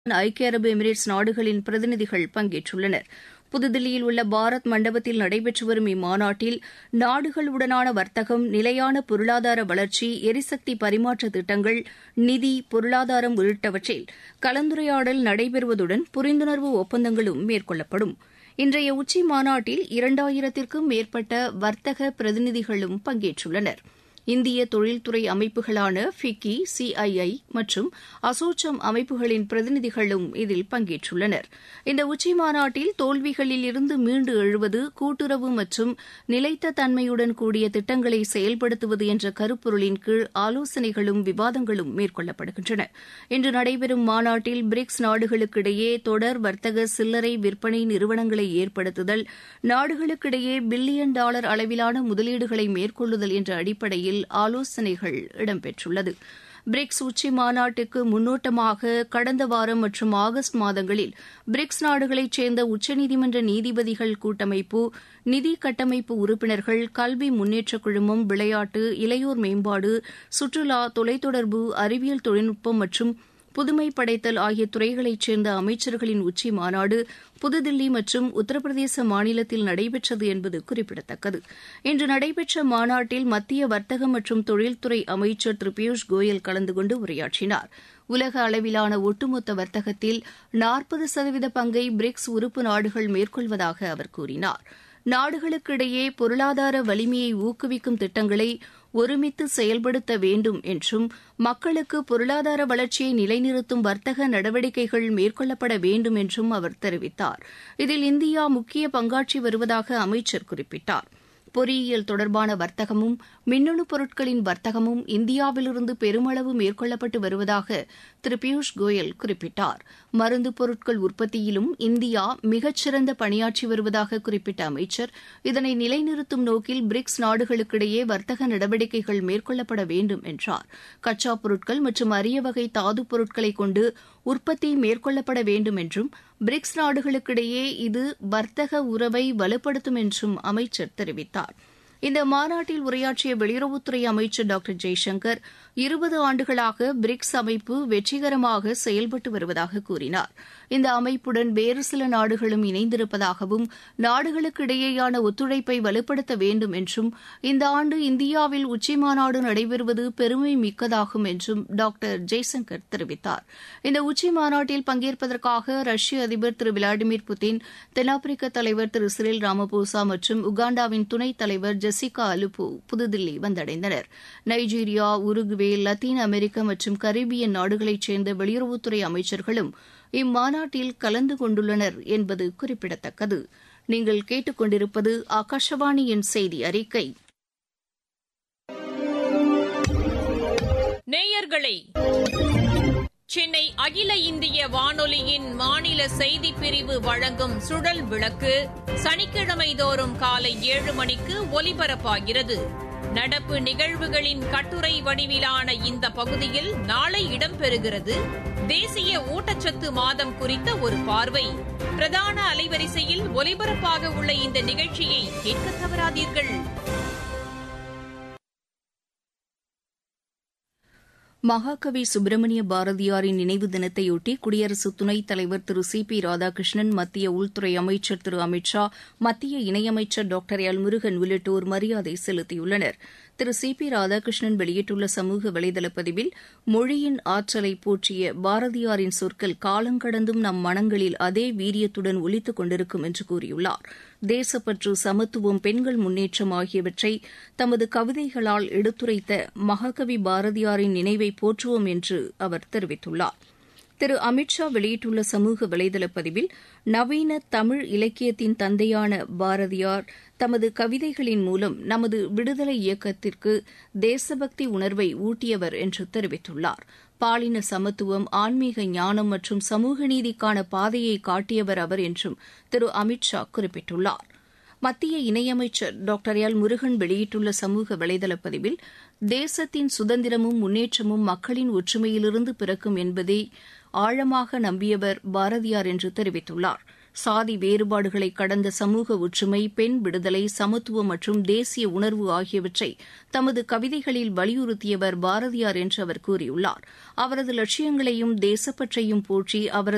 ஐக்கிய அரபு எமிரேட்ஸ் நாடுகளின் பிரதிநிதிகள் பங்கேற்றுள்ளனர் புதுதில்லியில் உள்ள பாரத் மண்டபத்தில் நடைபெற்று வரும் இம்மாநாட்டில் நாடுகளுடனான வர்த்தகம் நிலையான பொருளாதார வளர்ச்சி எரிசக்தி பரிமாற்ற திட்டங்கள் நிதி பொருளாதாரம் உள்ளிட்டவற்றில் கலந்துரையாடல் நடைபெறுவதுடன் புரிந்துணர்வு ஒப்பந்தங்களும் மேற்கொள்ளப்படும் இன்றைய உச்சி மாநாட்டில் இரண்டாயிரத்திற்கும் மேற்பட்ட வர்த்தக பிரதிநிதிகளும் பங்கேற்றுள்ளனர் இந்திய தொழில்துறை அமைப்புகளான ஃபிக்கி சிஐஐ மற்றும் அசோச்சம் அமைப்புகளின் பிரதிநிதிகளும் இதில் பங்கேற்றுள்ளனர் இந்த உச்சி மாநாட்டில் தோல்விகளில் இருந்து மீண்டு எழுவது கூட்டுறவு மற்றும் நிலைத்த தன்மையுடன் கூடிய திட்டங்களை செயல்படுத்துவது என்ற கருப்பொருளின் கீழ் ஆலோசனைகளும் விவாதங்களும் மேற்கொள்ளப்படுகின்றன இன்று நடைபெறும் மாநாட்டில் பிரிக்ஸ் நாடுகளுக்கிடையே தொடர் வர்த்தக சில்லறை விற்பனை நிறுவனங்களை ஏற்படுத்துதல் நாடுகளுக்கிடையே பில்லியன் டாலர் அளவிலான முதலீடுகளை மேற்கொள்ளுதல் என்ற அடிப்படையில் ஆலோசனைகள் இடம்பெற்றுள்ளது பிரிக்ஸ் உச்சி மாநாட்டுக்கு முன்னோட்டமாக கடந்த வாரம் மற்றும் ஆகஸ்ட் மாதங்களில் பிரிக்ஸ் நாடுகளைச் சேர்ந்த உச்சநீதிமன்ற நீதிபதிகள் கூட்டமைப்பு நிதி கட்டமைப்பு உறுப்பினர்கள் கல்வி முன்னேற்றக் குழுமம் விளையாட்டு இளையோர் மேம்பாடு சுற்றுலா தொலைத்தொடர்பு அறிவியல் தொழில்நுட்பம் மற்றும் புதுமை படைத்தல் ஆகிய துறைகளைச் சேர்ந்த அமைச்சர்களின் உச்சி மாநாடு புதுதில்லி மற்றும் உத்தரப்பிரதேச மாநிலத்தில் நடைபெற்றது என்பது குறிப்பிடத்தக்கது இன்று நடைபெற்ற மாநாட்டில் மத்திய வர்த்தக மற்றும் தொழில்துறை அமைச்சர் திரு பியூஷ் கோயல் கலந்து கொண்டு உரையாற்றினார் உலக அளவிலான ஒட்டுமொத்த வர்த்தகத்தில் நாற்பது சதவீத பங்கை பிரிக்ஸ் உறுப்பு நாடுகள் மேற்கொள்வதாக அவர் கூறினார் நாடுகளுக்கிடையே பொருளாதார வலிமையை ஊக்குவிக்கும் திட்டங்களை ஒருமித்து செயல்படுத்த வேண்டும் என்றும் மக்களுக்கு பொருளாதார வளர்ச்சியை நிலைநிறுத்தும் வர்த்தக நடவடிக்கைகள் மேற்கொள்ளப்பட வேண்டும் என்றும் அவர் தெரிவித்தார் இதில் இந்தியா முக்கிய பங்காற்றி வருவதாக அமைச்சர் குறிப்பிட்டார் பொறியியல் தொடர்பான வர்த்தகமும் மின்னணு பொருட்களின் வர்த்தகமும் இந்தியாவிலிருந்து பெருமளவு மேற்கொள்ளப்பட்டு வருவதாக திரு பியூஷ் கோயல் குறிப்பிட்டார் மருந்து பொருட்கள் உற்பத்தியிலும் இந்தியா மிகச்சிறந்த பணியாற்றி வருவதாக குறிப்பிட்ட அமைச்சர் இதனை நிலைநிறுத்தும் நோக்கில் பிரிக்ஸ் நாடுகளுக்கிடையே வர்த்தக நடவடிக்கைகள் மேற்கொள்ளப்பட வேண்டும் என்றார் கச்சா பொருட்கள் மற்றும் அரிய வகை தாது பொருட்களை கொண்டு உற்பத்தி மேற்கொள்ளப்பட வேண்டும் என்றும் பிரிக்ஸ் நாடுகளுக்கிடையே இது வர்த்தக உறவை வலுப்படுத்தும் என்றும் அமைச்சர் தெரிவித்தார் இந்த மாநாட்டில் உரையாற்றிய வெளியுறவுத்துறை அமைச்சர் டாக்டர் ஜெய்சங்கர் இருபது ஆண்டுகளாக பிரிக்ஸ் அமைப்பு வெற்றிகரமாக செயல்பட்டு வருவதாக கூறினார் இந்த அமைப்புடன் வேறு சில நாடுகளும் இணைந்திருப்பதாகவும் நாடுகளுக்கு இடையேயான ஒத்துழைப்பை வலுப்படுத்த வேண்டும் என்றும் இந்த ஆண்டு இந்தியாவில் உச்சிமாநாடு நடைபெறுவது பெருமை மிக்கதாகும் என்றும் டாக்டர் ஜெய்சங்கர் தெரிவித்தார் இந்த உச்சி மாநாட்டில் பங்கேற்பதற்காக ரஷ்ய அதிபர் திரு விளாடிமிர் புட்டின் தென்னாப்பிரிக்க தலைவர் திரு சிறில் ராமபோசா மற்றும் உகாண்டாவின் துணைத் தலைவர் ஜெசிகா அலுப்பு புதுதில்லி வந்தடைந்தனர் நைஜீரியா உருகுவே லத்தீன் அமெரிக்க மற்றும் கரீபியன் நாடுகளைச் சேர்ந்த வெளியுறவுத்துறை அமைச்சர்களும் இம்மாநாட்டில் கலந்து கொண்டுள்ளனர் என்பது குறிப்பிடத்தக்கது நீங்கள் கேட்டுக்கொண்டிருப்பது ஆகாஷவாணியின் செய்தி அறிக்கை நேயர்களே சென்னை அகில இந்திய வானொலியின் மாநில செய்திப் பிரிவு வழங்கும் சுழல் விளக்கு சனிக்கிழமை தோறும் காலை ஏழு மணிக்கு ஒலிபரப்பாகிறது நடப்பு நிகழ்வுகளின் கட்டுரை வடிவிலான இந்த பகுதியில் நாளை இடம்பெறுகிறது தேசிய ஊட்டச்சத்து மாதம் குறித்த ஒரு பார்வை பிரதான அலைவரிசையில் ஒலிபரப்பாக உள்ள இந்த நிகழ்ச்சியை கேட்க தவறாதீர்கள் மகாகவி சுப்பிரமணிய பாரதியாரின் நினைவு தினத்தையொட்டி குடியரசு துணைத் தலைவர் திரு சி பி ராதாகிருஷ்ணன் மத்திய உள்துறை அமைச்சர் திரு அமித் ஷா மத்திய இணையமைச்சர் டாக்டர் எல் முருகன் உள்ளிட்டோர் மரியாதை செலுத்தியுள்ளனர் திரு சி பி ராதாகிருஷ்ணன் வெளியிட்டுள்ள சமூக வலைதள பதிவில் மொழியின் ஆற்றலை போற்றிய பாரதியாரின் சொற்கள் காலங்கடந்தும் நம் மனங்களில் அதே வீரியத்துடன் ஒலித்துக் கொண்டிருக்கும் என்று கூறியுள்ளார் தேசப்பற்று சமத்துவம் பெண்கள் முன்னேற்றம் ஆகியவற்றை தமது கவிதைகளால் எடுத்துரைத்த மகாகவி பாரதியாரின் நினைவை போற்றுவோம் என்று அவர் தெரிவித்துள்ளார் திரு அமித் ஷா வெளியிட்டுள்ள சமூக வலைதள பதிவில் நவீன தமிழ் இலக்கியத்தின் தந்தையான பாரதியார் தமது கவிதைகளின் மூலம் நமது விடுதலை இயக்கத்திற்கு தேசபக்தி உணர்வை ஊட்டியவர் என்று தெரிவித்துள்ளார் பாலின சமத்துவம் ஆன்மீக ஞானம் மற்றும் சமூக நீதிக்கான பாதையை காட்டியவர் அவர் என்றும் திரு அமித் ஷா குறிப்பிட்டுள்ளார் மத்திய இணையமைச்சர் டாக்டர் எல் முருகன் வெளியிட்டுள்ள சமூக வலைதள பதிவில் தேசத்தின் சுதந்திரமும் முன்னேற்றமும் மக்களின் ஒற்றுமையிலிருந்து பிறக்கும் என்பதை ஆழமாக நம்பியவர் பாரதியார் என்று தெரிவித்துள்ளார் சாதி வேறுபாடுகளை கடந்த சமூக ஒற்றுமை பெண் விடுதலை சமத்துவம் மற்றும் தேசிய உணர்வு ஆகியவற்றை தமது கவிதைகளில் வலியுறுத்தியவர் பாரதியார் என்று அவர் கூறியுள்ளார் அவரது லட்சியங்களையும் தேசப்பற்றையும் போற்றி அவரது